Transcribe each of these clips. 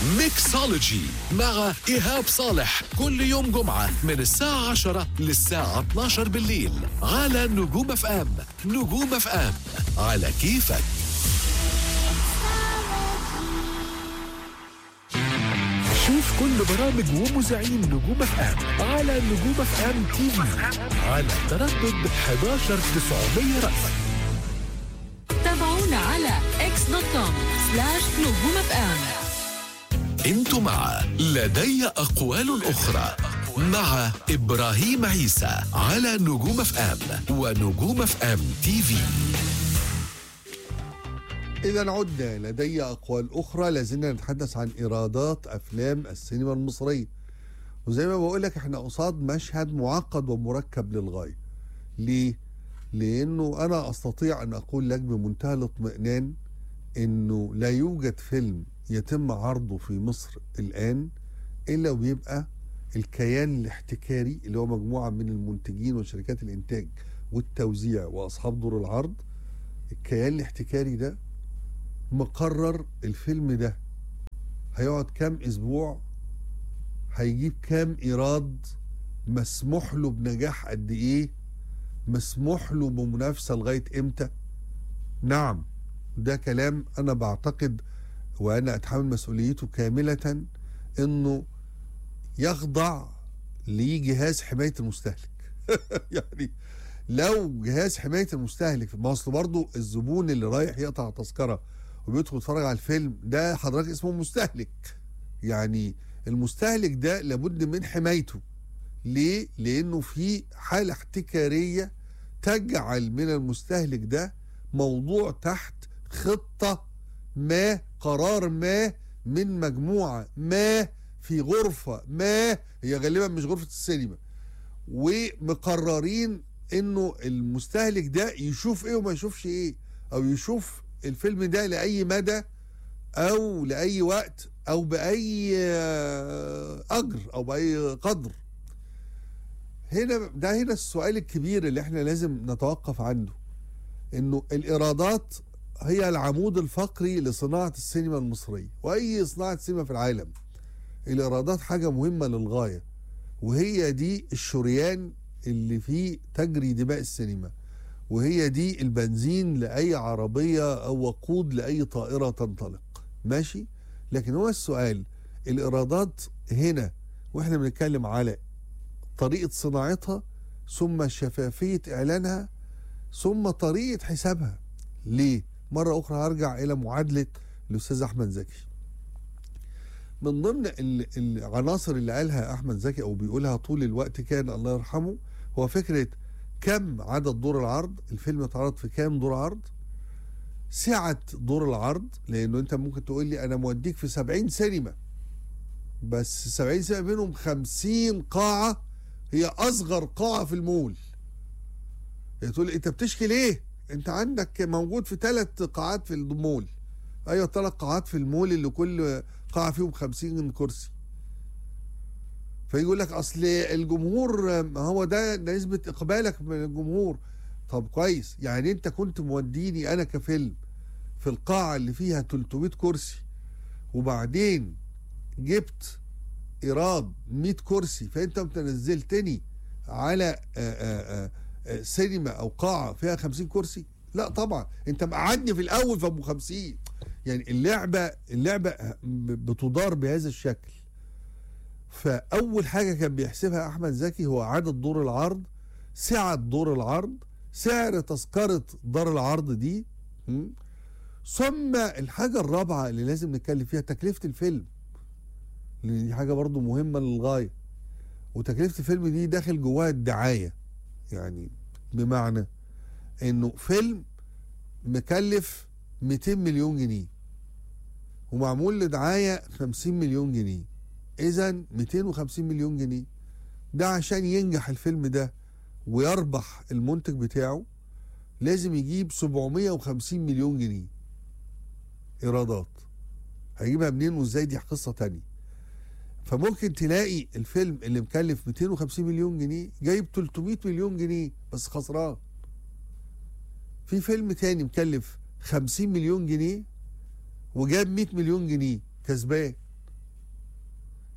ميكسولوجي مع إيهاب صالح كل يوم جمعة من الساعة 10 للساعة 12 بالليل على نجوم اف ام نجوم اف ام على كيفك شوف كل برامج ومذيعين نجوم اف ام على نجوم اف ام تي في على تردد 11900 رأس تابعونا على اكس دوت كوم سلاش نجوم اف ام انتوا مع لدي أقوال أخرى مع إبراهيم عيسى على نجوم اف ام ونجوم اف ام تي في إذا عدنا لدي أقوال أخرى لازلنا نتحدث عن إيرادات أفلام السينما المصرية وزي ما بقول لك احنا قصاد مشهد معقد ومركب للغاية ليه؟ لأنه أنا أستطيع أن أقول لك بمنتهى الاطمئنان أنه لا يوجد فيلم يتم عرضه في مصر الآن إلا ويبقى الكيان الاحتكاري اللي هو مجموعة من المنتجين وشركات الإنتاج والتوزيع وأصحاب دور العرض الكيان الاحتكاري ده مقرر الفيلم ده هيقعد كام اسبوع هيجيب كام ايراد مسموح له بنجاح قد ايه مسموح له بمنافسه لغايه امتى نعم ده كلام انا بعتقد وانا اتحمل مسؤوليته كامله انه يخضع لجهاز حمايه المستهلك يعني لو جهاز حمايه المستهلك ما اصل برضه الزبون اللي رايح يقطع تذكره وبيدخل يتفرج على الفيلم ده حضرتك اسمه مستهلك يعني المستهلك ده لابد من حمايته ليه؟ لانه في حاله احتكاريه تجعل من المستهلك ده موضوع تحت خطه ما قرار ما من مجموعه ما في غرفه ما هي غالبا مش غرفه السينما ومقررين انه المستهلك ده يشوف ايه وما يشوفش ايه او يشوف الفيلم ده لاي مدى او لاي وقت او باي آه، اجر او باي قدر هنا ده هنا السؤال الكبير اللي احنا لازم نتوقف عنده انه الايرادات هي العمود الفقري لصناعه السينما المصريه واي صناعه سينما في العالم الايرادات حاجه مهمه للغايه وهي دي الشريان اللي فيه تجري دماء السينما وهي دي البنزين لأي عربية أو وقود لأي طائرة تنطلق ماشي لكن هو السؤال الإيرادات هنا وإحنا بنتكلم على طريقة صناعتها ثم شفافية إعلانها ثم طريقة حسابها ليه؟ مرة أخرى هرجع إلى معادلة الأستاذ أحمد زكي من ضمن ال- العناصر اللي قالها أحمد زكي أو بيقولها طول الوقت كان الله يرحمه هو فكرة كم عدد دور العرض الفيلم اتعرض في كام دور عرض سعة دور العرض لأنه أنت ممكن تقول لي أنا موديك في 70 سينما بس 70 سينما بينهم 50 قاعة هي أصغر قاعة في المول يعني تقول لي أنت بتشكي ليه؟ أنت عندك موجود في ثلاث قاعات في المول أيوة ثلاث قاعات في المول اللي كل قاعة فيهم 50 كرسي فيقول لك اصل الجمهور ما هو ده ده نسبه اقبالك من الجمهور طب كويس يعني انت كنت موديني انا كفيلم في القاعه اللي فيها 300 كرسي وبعدين جبت ايراد 100 كرسي فانت متنزلتني على آآ آآ آآ سينما او قاعه فيها 50 كرسي لا طبعا انت مقعدني في الاول في ابو 50 يعني اللعبه اللعبه بتدار بهذا الشكل فاول حاجه كان بيحسبها احمد زكي هو عدد دور العرض سعه دور العرض سعر تذكره دار العرض دي م? ثم الحاجه الرابعه اللي لازم نتكلم فيها تكلفه الفيلم لان دي حاجه برضو مهمه للغايه وتكلفه الفيلم دي داخل جواها الدعايه يعني بمعنى انه فيلم مكلف 200 مليون جنيه ومعمول لدعايه 50 مليون جنيه اذا 250 مليون جنيه ده عشان ينجح الفيلم ده ويربح المنتج بتاعه لازم يجيب 750 مليون جنيه ايرادات هيجيبها منين وازاي دي قصه تانية فممكن تلاقي الفيلم اللي مكلف 250 مليون جنيه جايب 300 مليون جنيه بس خسران في فيلم تاني مكلف 50 مليون جنيه وجاب 100 مليون جنيه كسبان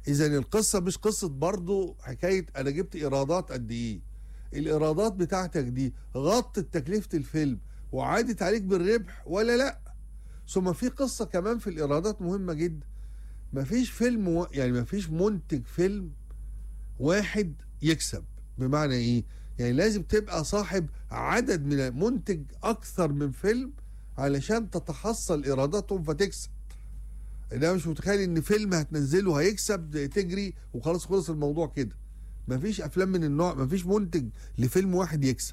اذا القصه مش قصه برضو حكايه انا جبت ايرادات قد ايه الايرادات بتاعتك دي غطت تكلفه الفيلم وعادت عليك بالربح ولا لا ثم في قصه كمان في الايرادات مهمه جدا مفيش فيلم و... يعني مفيش منتج فيلم واحد يكسب بمعنى ايه يعني لازم تبقى صاحب عدد من منتج اكثر من فيلم علشان تتحصل ايراداتهم فتكسب انا مش متخيل ان فيلم هتنزله هيكسب تجري وخلاص خلص الموضوع كده مفيش افلام من النوع مفيش منتج لفيلم واحد يكسب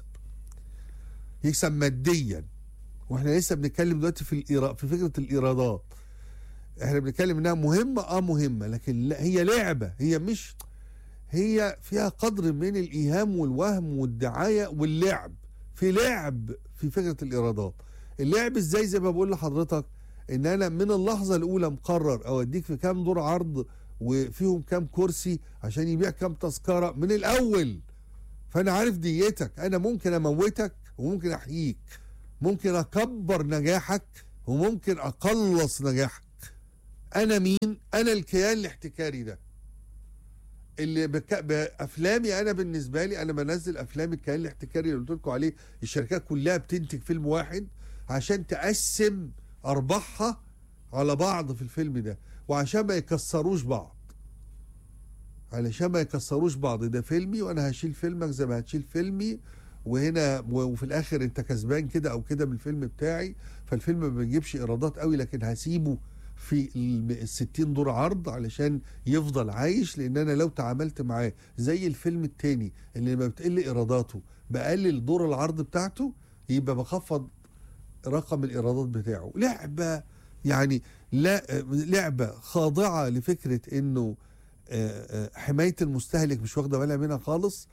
يكسب ماديا واحنا لسه بنتكلم دلوقتي في الإيرا... في فكره الايرادات احنا بنتكلم انها مهمه اه مهمه لكن لا هي لعبه هي مش هي فيها قدر من الايهام والوهم والدعايه واللعب في لعب في فكره الايرادات اللعب ازاي زي ما بقول لحضرتك ان انا من اللحظه الاولى مقرر اوديك في كام دور عرض وفيهم كام كرسي عشان يبيع كام تذكره من الاول فانا عارف ديتك انا ممكن اموتك وممكن احييك ممكن اكبر نجاحك وممكن اقلص نجاحك انا مين انا الكيان الاحتكاري ده اللي بك... بافلامي انا بالنسبه لي انا بنزل افلام الكيان الاحتكاري اللي قلت لكم عليه الشركات كلها بتنتج فيلم واحد عشان تقسم ارباحها على بعض في الفيلم ده وعشان ما يكسروش بعض علشان ما يكسروش بعض ده فيلمي وانا هشيل فيلمك زي ما هتشيل فيلمي وهنا وفي الاخر انت كسبان كده او كده من الفيلم بتاعي فالفيلم ما بيجيبش ايرادات قوي لكن هسيبه في ال 60 دور عرض علشان يفضل عايش لان انا لو تعاملت معاه زي الفيلم التاني اللي لما بتقل ايراداته بقلل دور العرض بتاعته يبقى بخفض رقم الايرادات بتاعه لعبه يعني لا لعبه خاضعه لفكره انه آه، آه، حمايه المستهلك مش واخده بالها منها خالص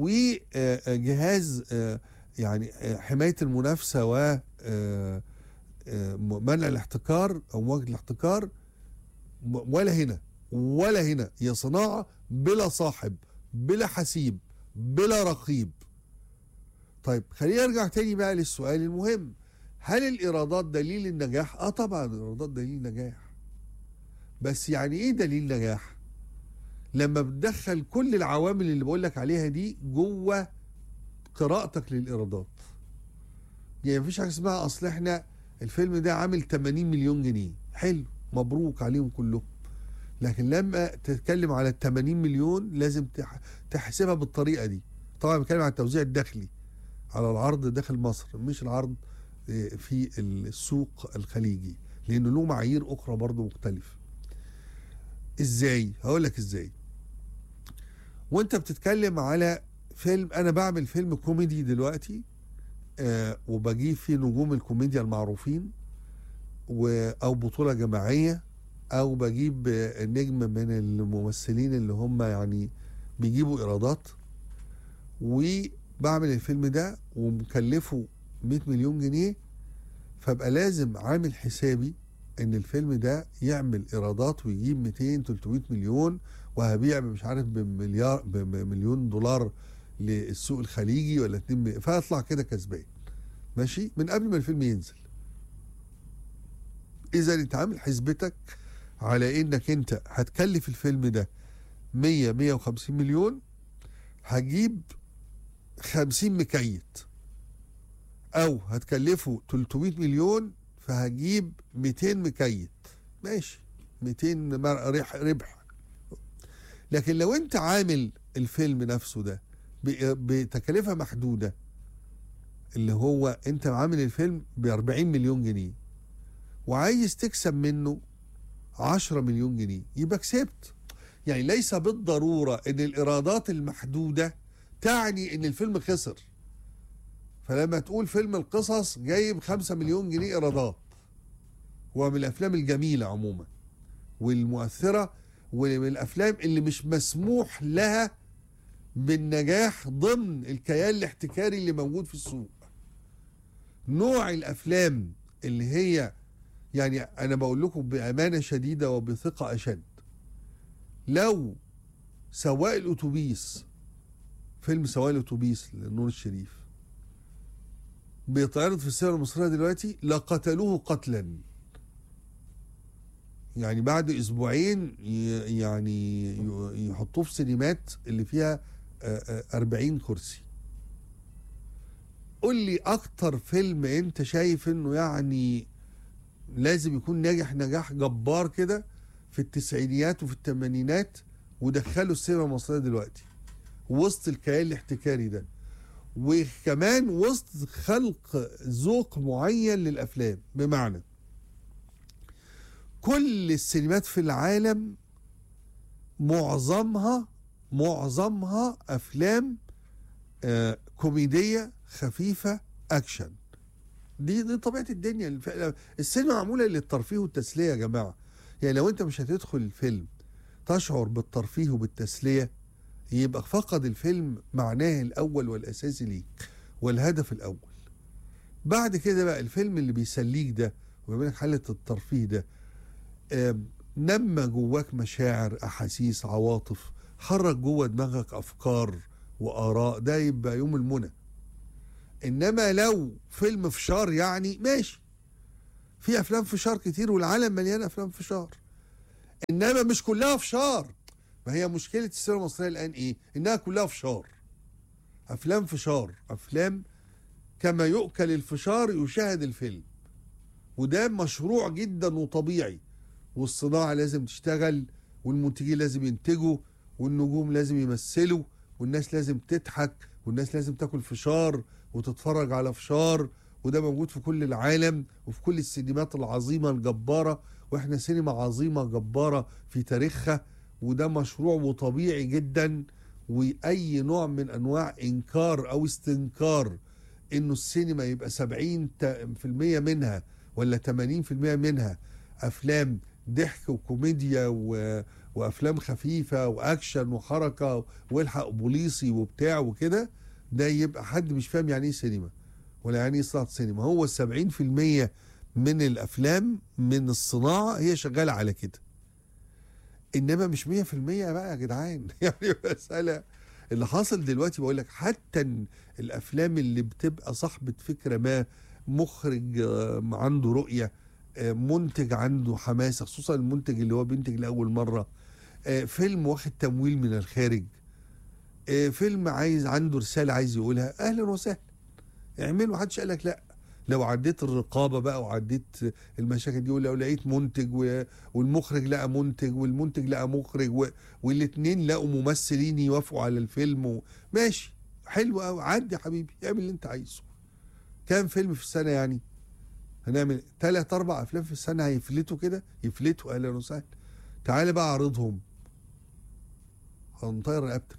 وجهاز يعني آه، حمايه المنافسه و آه، آه، منع الاحتكار او مواجهه الاحتكار م- ولا هنا ولا هنا هي صناعه بلا صاحب بلا حسيب بلا رقيب طيب خلينا نرجع تاني بقى للسؤال المهم هل الايرادات دليل النجاح اه طبعا الايرادات دليل نجاح بس يعني ايه دليل نجاح لما بتدخل كل العوامل اللي بقول لك عليها دي جوه قراءتك للايرادات يعني مفيش حاجه اسمها اصل احنا الفيلم ده عامل 80 مليون جنيه حلو مبروك عليهم كلهم لكن لما تتكلم على ال 80 مليون لازم تح- تحسبها بالطريقه دي طبعا بتكلم عن التوزيع الداخلي على العرض داخل مصر مش العرض آه، في السوق الخليجي لانه له معايير اخرى برضه مختلفه ازاي هقول لك ازاي وانت بتتكلم على فيلم انا بعمل فيلم كوميدي دلوقتي آه وبجيب فيه نجوم الكوميديا المعروفين و او بطوله جماعيه او بجيب آه، نجم من الممثلين اللي هم يعني بيجيبوا ايرادات وبعمل الفيلم ده ومكلفه 100 مليون جنيه فابقى لازم عامل حسابي ان الفيلم ده يعمل ايرادات ويجيب 200 300 مليون وهبيع مش عارف بمليار بمليون دولار للسوق الخليجي ولا 2 مليون فاطلع كده كسبان ماشي من قبل ما الفيلم ينزل اذا انت عامل حسبتك على انك انت هتكلف الفيلم ده 100 150 مليون هجيب 50 مكيت او هتكلفه 300 مليون فهجيب 200 مكيت ماشي 200 مر- ربح ربح لكن لو انت عامل الفيلم نفسه ده ب- بتكلفه محدوده اللي هو انت عامل الفيلم ب 40 مليون جنيه وعايز تكسب منه 10 مليون جنيه يبقى كسبت يعني ليس بالضروره ان الايرادات المحدوده تعني ان الفيلم خسر فلما تقول فيلم القصص جايب 5 مليون جنيه ايرادات هو من الافلام الجميله عموما والمؤثره ومن الافلام اللي مش مسموح لها بالنجاح ضمن الكيان الاحتكاري اللي موجود في السوق نوع الافلام اللي هي يعني انا بقول لكم بامانه شديده وبثقه اشد لو سواق الاتوبيس فيلم سواق الاتوبيس لنور الشريف بيتعرض في السينما المصريه دلوقتي لقتلوه قتلا يعني بعد اسبوعين ي- يعني ي- يحطوه في سينمات اللي فيها آه، آه، 40 كرسي قول لي اكتر فيلم انت شايف انه يعني لازم يكون ناجح نجاح جبار كده في التسعينيات وفي الثمانينات ودخله السينما المصريه دلوقتي وسط الكيان الاحتكاري ده وكمان وسط خلق ذوق معين للافلام بمعنى كل السينمات في العالم معظمها معظمها افلام آه كوميديه خفيفه اكشن دي دي طبيعه الدنيا الف- السينما معموله للترفيه والتسليه يا جماعه يعني لو انت مش هتدخل الفيلم تشعر بالترفيه وبالتسليه يبقى فقد الفيلم معناه الاول والاساسي ليك والهدف الاول بعد كده بقى الفيلم اللي بيسليك ده ويعمل لك حاله الترفيه ده آم، نمى جواك مشاعر احاسيس عواطف حرك جوه دماغك افكار واراء ده يبقى يوم المنى انما لو فيلم فشار يعني ماشي في افلام فشار كتير والعالم مليان افلام فشار انما مش كلها فشار ما هي مشكله السينما المصريه الان ايه انها كلها فشار افلام فشار افلام كما يؤكل الفشار يشاهد الفيلم وده مشروع جدا وطبيعي والصناعه لازم تشتغل والمنتجين لازم ينتجوا والنجوم لازم يمثلوا والناس لازم تضحك والناس لازم تاكل فشار وتتفرج على فشار وده موجود في كل العالم وفي كل السينمات العظيمه الجباره واحنا سينما عظيمه جباره في تاريخها وده مشروع وطبيعي جدا واي نوع من انواع انكار او استنكار انه السينما يبقى 70 في المية منها ولا 80% منها افلام ضحك وكوميديا و... وافلام خفيفه واكشن وحركه والحق بوليسي وبتاع وكده ده يبقى حد مش فاهم يعني ايه سينما ولا يعني ايه صناعه سينما هو ال 70% من الافلام من الصناعه هي شغاله على كده انما مش 100% بقى يا جدعان يعني مساله اللي حاصل دلوقتي بقول لك حتى ال- الافلام اللي بتبقى صاحبه فكره ما مخرج آه، عنده رؤيه آه، منتج عنده حماسه خصوصا المنتج اللي هو بينتج لاول مره آه، فيلم واخد تمويل من الخارج آه، فيلم عايز عنده رساله عايز يقولها اهلا وسهلا اعمله محدش قال لك لا لو عديت الرقابه بقى وعديت المشاكل دي ولو لقيت منتج و- والمخرج لقى منتج والمنتج لقى مخرج و- والاثنين لقوا ممثلين يوافقوا على الفيلم و... ماشي حلو قوي عدي يا حبيبي اعمل اللي انت عايزه كام فيلم في السنه يعني هنعمل ثلاث اربع افلام في السنه هيفلتوا كده يفلتوا اهلا وسهلا تعالى بقى اعرضهم هنطير رقبتك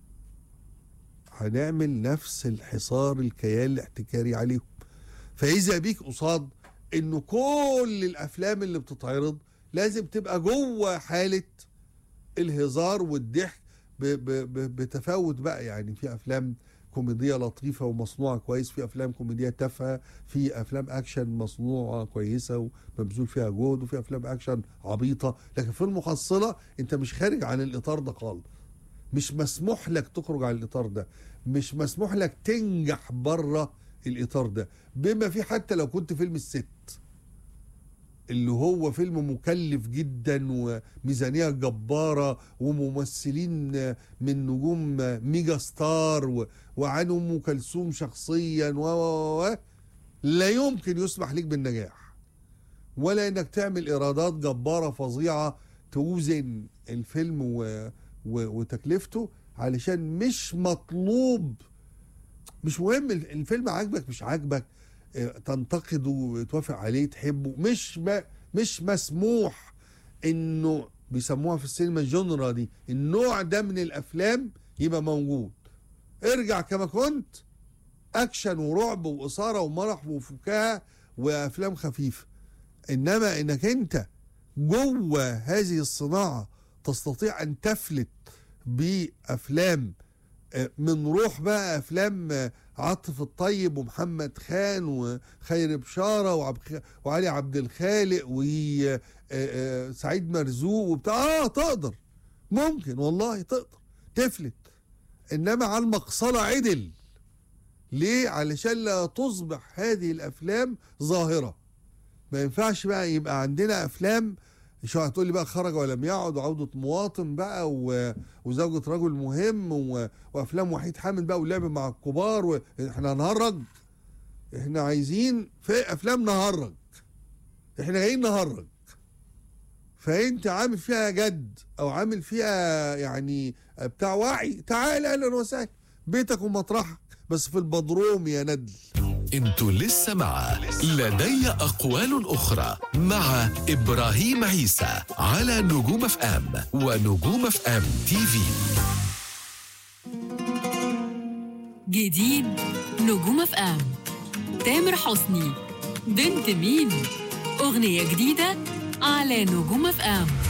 هنعمل نفس الحصار الكيان الاحتكاري عليهم فاذا بيك قصاد انه كل الافلام اللي بتتعرض لازم تبقى جوه حاله الهزار والضحك ب- ب- ب- بتفاوت بقى يعني في افلام كوميديه لطيفه ومصنوعه كويس في افلام كوميديه تافهه في افلام اكشن مصنوعه كويسه ومبذول فيها جهد وفي افلام اكشن عبيطه لكن في المحصله انت مش خارج عن الاطار ده خالص مش مسموح لك تخرج عن الاطار ده مش مسموح لك تنجح بره الاطار ده بما في حتى لو كنت فيلم الست اللي هو فيلم مكلف جدا وميزانيه جباره وممثلين من نجوم ميجا ستار و- وعن ام كلثوم شخصيا و و و لا يمكن يسمح لك بالنجاح ولا انك تعمل ايرادات جباره فظيعه توزن الفيلم و و وتكلفته علشان مش مطلوب مش مهم ال- الفيلم عاجبك مش عاجبك اه، تنتقده توافق عليه تحبه مش ما مش مسموح انه بيسموها في السينما الجنرا دي النوع ده من الافلام يبقى موجود ارجع كما كنت اكشن ورعب واثاره ومرح وفكاهه وافلام خفيفه انما انك انت جوه هذه الصناعه تستطيع ان تفلت بافلام آه، من روح بقى افلام آه، عاطف الطيب ومحمد خان وخير بشاره وعب- وعلي عبد الخالق وسعيد مرزوق وبتاع اه تقدر ممكن والله تقدر تفلت انما على المقصله عدل ليه علشان لا تصبح هذه الافلام ظاهره ما ينفعش بقى يبقى عندنا افلام شو هتقول لي بقى خرج ولم يعد وعودة مواطن بقى و... وزوجة رجل مهم و... وافلام وحيد حامد بقى ولعب مع الكبار و... احنا هنهرج احنا عايزين في افلام نهرج احنا جايين نهرج فانت عامل فيها جد او عامل فيها يعني بتاع وعي تعال اهلا وسهلا بيتك ومطرحك بس في البدروم يا ندل انتوا لسه مع لدي أقوال أخرى مع إبراهيم عيسى على نجوم اف ام ونجوم اف ام تي في جديد نجوم اف ام تامر حسني بنت مين اغنيه جديده على نجوم اف ام